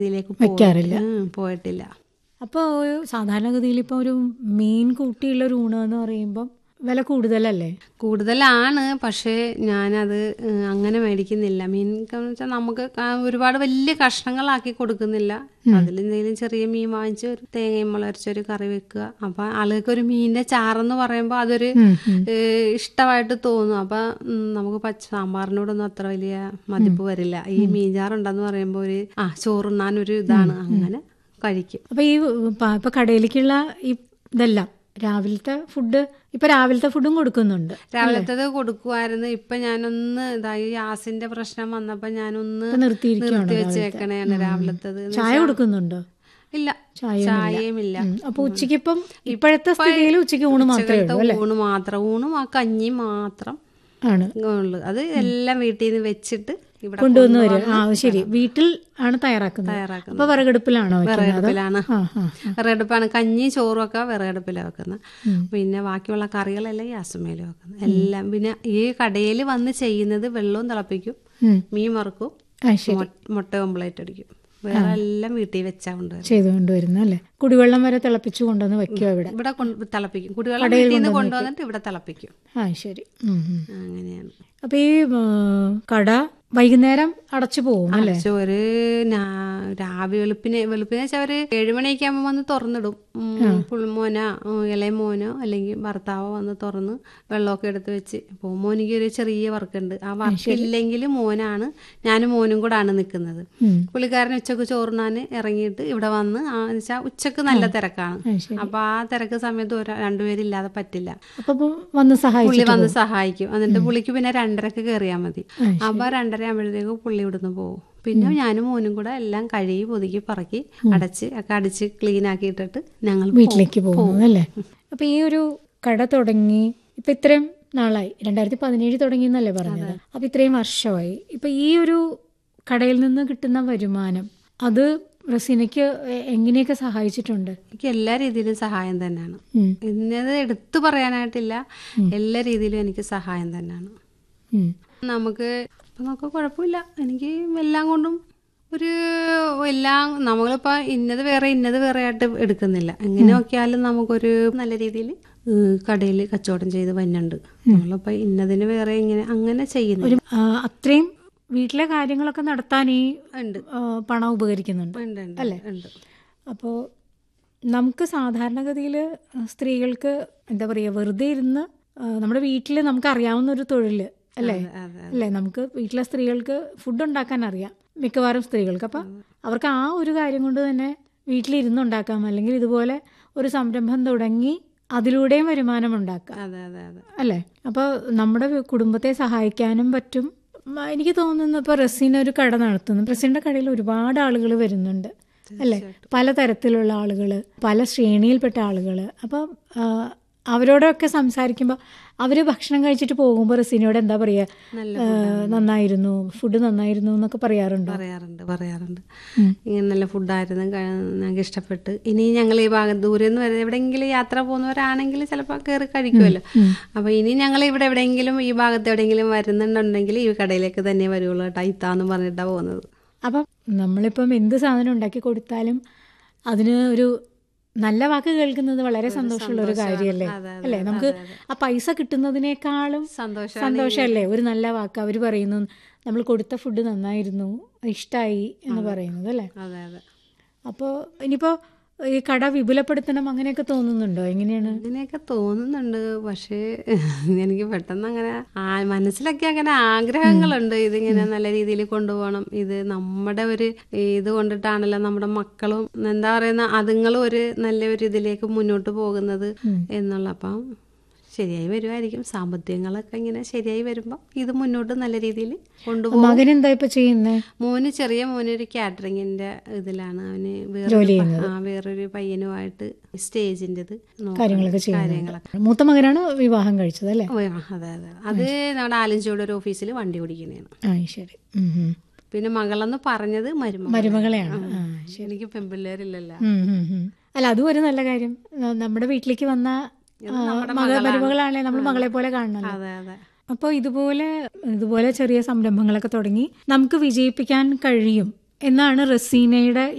ഇതിലേക്ക് വെക്കാറില്ല. പോയിട്ട്- ഉം, പോയിട്ടില്ല അപ്പോൾ സാധാരണഗതിയിൽ ഇപ്പോൾ ഒരു മീൻ കൂട്ടിയുള്ള ഒരു ഊണ് എന്ന് പറയുമ്പം വില കൂടുതലല്ലേ കൂടുതലാണ് പക്ഷേ ഞാനത് ഏഹ്, അങ്ങനെ മേടിക്കുന്നില്ല മീൻ എന്ന് വെച്ചാൽ നമുക്ക് ക- ഒരുപാട് വലിയ കഷ്ണങ്ങളാക്കി കൊടുക്കുന്നില്ല അതിലെന്തെങ്കിലും ചെറിയ മീൻ വാങ്ങിച്ച് ഒരു തേങ്ങയും മുളകരച്ചൊരു കറി വെക്കുക അപ്പൊ ആളുകൾക്ക് ഒരു മീനിന്റെ ചാറെന്ന് പറയുമ്പോൾ അതൊരു ഉം, ഉം. ഏഹ്, ഇഷ്ടമായിട്ട് തോന്നും അപ്പൊ ഉം, നമുക്ക് പച്ച സാമ്പാറിനോടൊന്നും അത്ര വലിയ മതിപ്പ് വരില്ല ഈ മീൻ ചാറുണ്ടെന്ന് പറയുമ്പോൾ ഒരു ആ ചോറുണ്ണാൻ ഒരു ഇതാണ് അങ്ങനെ കഴിക്കും അപ്പോൾ ഈ പ- ഇപ്പൊ കടയിലേക്കുള്ള ഈ ഇതെല്ലാം രാവിലത്തെ ഫുഡ് ഇപ്പൊ രാവിലത്തെ ഫുഡും കൊടുക്കുന്നുണ്ട് രാവിലത്തേത് കൊടുക്കുമായിരുന്നു ഇപ്പൊ ഞാനൊന്ന് ഇതാ ഈ ഗ്യാസിന്റെ പ്രശ്നം വന്നപ്പോ ഞാനൊന്ന് ഇപ്പൊ നിർത്തിയിരിക്കുകയാണോ നിർത്തി വെച്ചേക്കണേണ് രാവിലത്തേത് എന്ന് ചായ കൊടുക്കുന്നുണ്ട് ഇല്ല ചായയൊന്നുമില്ല. ചായയുമില്ല ഉം. അപ്പൊ ഉച്ചയ്ക്ക് ഇപ്പം ഇപ്പോഴത്തെ സ്ഥിതിയിൽ ഉച്ചയ്ക്ക് ഊണ് മാത്രമേ ഉള്ളൂ ഉച്ചക്കലത്തെ ഊണ് മാത്രം ഊണും ആ കഞ്ഞി മാത്രം ആണ് ഉള്ളു അത് എല്ലാം വീട്ടിൽ നിന്ന് വെച്ചിട്ട് ഇവിടെ കൊണ്ടുവന്ന് വരും ആ ശരി വീട്ടിൽ ആണ് തയ്യാറാക്കുന്നത് തയ്യാറാക്കുന്നത്. അപ്പൊ വിറകടുപ്പിലാണോ വെക്കുന്നത് വിറകടുപ്പിലാണ് ആ ആ വിറകടുപ്പാണ് കഞ്ഞി ചോറും ഒക്കെ വിറകടുപ്പിലാണ് വെക്കുന്നത് പിന്നെ ബാക്കിയുള്ള കറികളെല്ലാം ഗ്യാസുമേലും വെക്കുന്നത് എല്ലാം പിന്നെ ഈ കടയിൽ വന്ന് ചെയ്യുന്നത് വെള്ളവും തിളപ്പിക്കും ഉം. മീൻ വറുക്കും ആ ശരി മൊ- മുട്ട ഓംപ്ലേറ്റ് അടിക്കും വേറെ എല്ലാം വീട്ടിൽ വെച്ചാ കൊണ്ടുവരും ചെയ്തുകൊണ്ട് വരുന്നു അല്ലേ കുടിവെള്ളം വരെ തിളപ്പിച്ചു കൊണ്ടുവന്ന് വെക്കുക ഇവിടെ ഇവിടെ കൊണ്ട് തിളപ്പിക്കും കുടിവെള്ളം വീട്ടിൽ നിന്ന് കൊണ്ടുവന്നിട്ട് ഇവിടെ തിളപ്പിക്കും ആ ശരി ഉം, ഉം. അങ്ങനെയാണ് അപ്പൊ ഈ ആ, കട വൈകുന്നേരം അടച്ചു പോകും അല്ലേ പക്ഷെ ഒരു നാ- രാവിലെ വെളുപ്പിനെ വെളുപ്പിനെ വെച്ചാൽ ഒരു ഏഴുമണിയൊക്കെ ആകുമ്പോൾ വന്ന് തുറന്നിടും ഉം, പുൾമോന ഉം, ഇളയമോനോ അല്ലെങ്കിൽ ഭർത്താവോ വന്ന് തുറന്ന് വെള്ളമൊക്കെ എടുത്ത് വെച്ച് ഇപ്പോൾ മോനിക്ക് ഒരു ചെറിയ വർക്കുണ്ട് ആ വർക്ക് ഇല്ലെങ്കിൽ മോനാണ് ഞാനും മോനും കൂടെ ആണ് നിൽക്കുന്നത് ഉം. പുള്ളിക്കാരൻ ഉച്ചക്ക് ചോറുണ്ണാൻ ഇറങ്ങിയിട്ട് ഇവിടെ വന്ന് ആ വെച്ചാൽ ഉച്ചക്ക് നല്ല തിരക്കാണ് ആ, ശരി. അപ്പൊ ആ തിരക്ക് സമയത്ത് ഒരാ രണ്ടുപേരില്ലാതെ പറ്റില്ല അപ്പൊ ഇപ്പൊ വന്ന് സഹായിച്ചു പുള്ളി വന്ന് സഹായിക്കും എന്നിട്ട് പുള്ളിക്ക് പിന്നെ രണ്ടരക്ക് കയറിയാൽ മതി ആ, അപ്പൊ രണ്ടര ആകുമ്പോഴത്തേക്ക് പുള്ളി ഇവിടുന്ന് പോകും പിന്നെ ഞാനും മോനും കൂടെ എല്ലാം കഴുകി പുതുക്കി പറക്കി അടച്ച് ഒക്കെ അടിച്ച് ക്ലീൻ ആക്കി ഇട്ടിട്ട് ഞങ്ങൾ പോകും. വീട്ടിലേക്ക് പോകുന്നു അല്ലേ അപ്പൊ ഈ ഒരു കട തുടങ്ങി ഇപ്പൊ ഇത്രയും നാളായി രണ്ടായിരത്തി പതിനേഴ് തുടങ്ങി എന്നല്ലേ പറഞ്ഞത് അപ്പൊ ഇത്രയും വർഷമായി ഇപ്പൊ ഈ ഒരു കടയിൽ നിന്ന് കിട്ടുന്ന വരുമാനം അത് റസീനയ്ക്ക് എ- എങ്ങനെയൊക്കെ സഹായിച്ചിട്ടുണ്ട് എനിക്ക് എല്ലാ രീതിയിലും സഹായം തന്നെയാണ് ഉം. ഇന്നത് എടുത്തു പറയാനായിട്ടില്ല എല്ലാ രീതിയിലും എനിക്ക് സഹായം തന്നെയാണ് ഉം. നമുക്ക് ഇപ്പം നമുക്ക് കുഴപ്പമില്ല എനിക്ക് എല്ലാം കൊണ്ടും ഒരു എല്ലാം നമ്മളിപ്പോൾ ഇന്നത് വേറെ ഇന്നത് വേറെ ആയിട്ട് എടുക്കുന്നില്ല എങ്ങനെ നോക്കിയാലും നമുക്കൊരു നല്ല രീതിയിൽ കടയിൽ കച്ചവടം ചെയ്ത് വന്നുണ്ട് നമ്മളിപ്പോൾ ഇന്നതിന് വേറെ ഇങ്ങനെ അങ്ങനെ ചെയ്യുന്നു ഒരു ആ, അത്രയും വീട്ടിലെ കാര്യങ്ങളൊക്കെ നടത്താൻ ഈ ഉണ്ട് ആ, പണം ഉപകരിക്കുന്നുണ്ട് ഉണ്ട് ഉണ്ട് അല്ലേ? ഉണ്ട് അപ്പോൾ നമുക്ക് സാധാരണഗതിയിൽ സ്ത്രീകൾക്ക് എന്താ പറയുക വെറുതെ ഇരുന്ന് ആ, നമ്മുടെ വീട്ടിൽ നമുക്ക് അറിയാവുന്ന ഒരു തൊഴിൽ അല്ലേ അതെ അല്ലേ നമുക്ക് വീട്ടിലെ സ്ത്രീകൾക്ക് ഫുഡ് ഉണ്ടാക്കാൻ അറിയാം മിക്കവാറും സ്ത്രീകൾക്ക് അപ്പം അവർക്ക് ആ ഒരു കാര്യം കൊണ്ട് തന്നെ വീട്ടിലിരുന്ന് ഉണ്ടാക്കാം അല്ലെങ്കിൽ ഇതുപോലെ ഒരു സംരംഭം തുടങ്ങി അതിലൂടെയും വരുമാനം ഉണ്ടാക്കാം അതെ അതെ അതെ അല്ലേ അപ്പോൾ നമ്മുടെ വി- കുടുംബത്തെ സഹായിക്കാനും പറ്റും മ, എനിക്ക് തോന്നുന്നു ഇപ്പോൾ റസീന ഒരു കട നടത്തുന്നു റസീൻ്റെ കടയിൽ ഒരുപാട് ആളുകൾ വരുന്നുണ്ട് അല്ലേ പലതരത്തിലുള്ള ആളുകൾ പല ശ്രേണിയിൽപ്പെട്ട ആളുകൾ അപ്പം ആ, അവരോടൊക്കെ സംസാരിക്കുമ്പോൾ അവർ ഭക്ഷണം കഴിച്ചിട്ട് പോകുമ്പോൾ റസീനയോട് എന്താ പറയുക നല്ല നന്നായിരുന്നു ഫുഡ് നന്നായിരുന്നു എന്നൊക്കെ പറയാറുണ്ടോ പറയാറുണ്ട് പറയാറുണ്ട് ഉം. ഇങ്ങനെ നല്ല ഫുഡായിരുന്നു ക- ഞങ്ങൾക്ക് ഇഷ്ടപ്പെട്ട് ഇനി ഞങ്ങൾ ഈ ഭാഗം ദൂരെ നിന്ന് വരെ എവിടെയെങ്കിലും യാത്ര പോകുന്നവരാണെങ്കിൽ ചിലപ്പോൾ കയറി കഴിക്കുമല്ലോ അപ്പൊ ഇനി ഞങ്ങൾ ഇവിടെ എവിടെയെങ്കിലും ഈ ഭാഗത്ത് എവിടെയെങ്കിലും വരുന്നുണ്ടെങ്കിൽ ഈ കടയിലേക്ക് തന്നെ വരുള്ളൂ കേട്ടോ ഇത്താന്ന് പറഞ്ഞിട്ടാണ് പോകുന്നത് അപ്പം നമ്മളിപ്പം എന്ത് സാധനം ഉണ്ടാക്കി കൊടുത്താലും അതിന് ഒരു നല്ല വാക്ക് കേൾക്കുന്നത് വളരെ സന്തോഷമുള്ള ഒരു കാര്യമല്ലേ അതെ, അതെ, അല്ലേ നമുക്ക് ആ പൈസ കിട്ടുന്നതിനേക്കാളും സന്തോഷം സന്തോഷമല്ലേ ഒരു നല്ല വാക്ക് അവർ പറയുന്നു നമ്മൾ കൊടുത്ത ഫുഡ് നന്നായിരുന്നു ഇഷ്ടമായി എന്ന് പറയുന്നത് അല്ലേ അതെ അതെ അപ്പോൾ ഇനിയിപ്പോൾ ഈ കട വിപുലപ്പെടുത്തണം അങ്ങനെയൊക്കെ തോന്നുന്നുണ്ടോ എങ്ങനെയാണ് അങ്ങനെയൊക്കെ തോന്നുന്നുണ്ട് പക്ഷേ എനിക്ക് പെട്ടെന്ന് അങ്ങനെ ആ- മനസ്സിലൊക്കെ അങ്ങനെ ആഗ്രഹങ്ങളുണ്ട് ഇതിങ്ങനെ നല്ല രീതിയിൽ കൊണ്ടുപോകണം ഇത് നമ്മുടെ ഒരു ഇത് കൊണ്ടിട്ടാണല്ലോ നമ്മുടെ മക്കളും എന്താ പറയുന്ന അതുങ്ങളും ഒരു നല്ല ഒരു ഇതിലേക്ക് മുന്നോട്ട് പോകുന്നത് എന്നുള്ള അപ്പം ശരിയായി വരുമായിരിക്കും സാമ്പത്തികങ്ങളൊക്കെ ഇങ്ങനെ ശരിയായി വരുമ്പോൾ ഇത് മുന്നോട്ട് നല്ല രീതിയിൽ കൊണ്ടുപോകും മകൻ എന്താ ഇപ്പൊ ചെയ്യുന്നേ മോന് ചെറിയ മോന് ഒരു കാറ്ററിങ്ങിന്റെ ഇതിലാണ് അവന് ജോലി വേറൊരു പ- ആ, വേറൊരു പയ്യനുമായിട്ട് സ്റ്റേജിന്റെ ഇത് നോക്കണം. കാര്യങ്ങളൊക്കെ കാര്യങ്ങളൊക്കെ ചെയ്യുന്നുണ്ട് മൂത്ത മകനാണ് വിവാഹം കഴിച്ചത് അല്ലേ ഓ, ആ, അതെ അതെ അത് നമ്മുടെ ആലഞ്ചോട് ഒരു ഓഫീസിൽ വണ്ടി ഓടിക്കുന്നതാണ് ആ ശരി ഉം, ഉം. പിന്നെ മകളെന്ന് പറഞ്ഞത് മരുമകൾ മരുമകളെയാണ് ആ ശരി എനിക്ക് പെൺപിള്ളേരില്ലല്ലോ ഉം, ഉം, ഉം. അല്ല അതും ഒരു നല്ല കാര്യം ന- നമ്മുടെ വീട്ടിലേക്ക് വന്ന ആ, മക മരുമകളാണെ നമ്മൾ മകളെ പോലെ കാണണല്ലോ അതെ അതെ അപ്പോൾ ഇതുപോലെ ഇതുപോലെ ചെറിയ സംരംഭങ്ങളൊക്കെ തുടങ്ങി നമുക്ക് വിജയിപ്പിക്കാൻ കഴിയും എന്നാണ് റസീനയുടെ